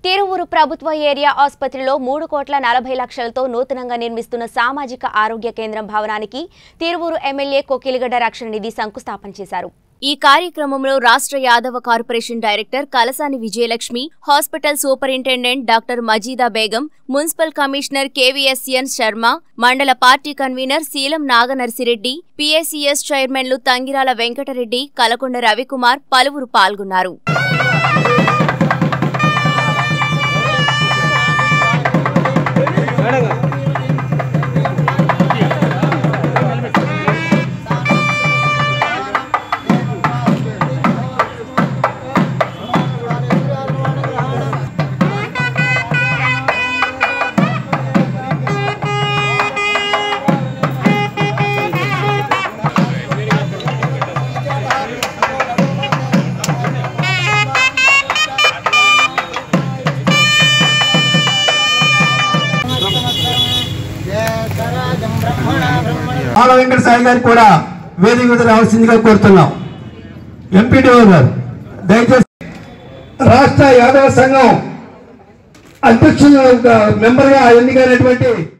తిరువురు ప్రభుత్వ ఏరియా ఆసుపత్రిలో మూడు కోట్ల నలభై లక్షలతో నూతనంగా నిర్మిస్తున్న సామాజిక ఆరోగ్య కేంద్రం భవనానికి తిరువురు ఎమ్మెల్యే కోకిలిగడ్డ రక్షణ నిధి శంకుస్థాపన చేశారు ఈ కార్యక్రమంలో రాష్ట్ర Yadava corporation director Kalasani Vijayalakshmi hospital superintendent doctor Majeeda Begum municipal commissioner KVSN Sharma మండల party convener Seelam Naganarsireddy PACS చైర్మన్లు తంగిరాల వెంకటరెడ్డి కలకొండ రవికుమార్ పలువురు పాల్గొన్నారు ఆల వెంకట సాయి గారికి కూడా వేదిక మీద రావాల్సిందిగా కోరుతున్నాం ఎంపీడీఓ గారు దయచేసి రాష్ట్ర యాదవ సంఘం అధ్యక్షులు మెంబర్గా ఎన్నికైనటువంటి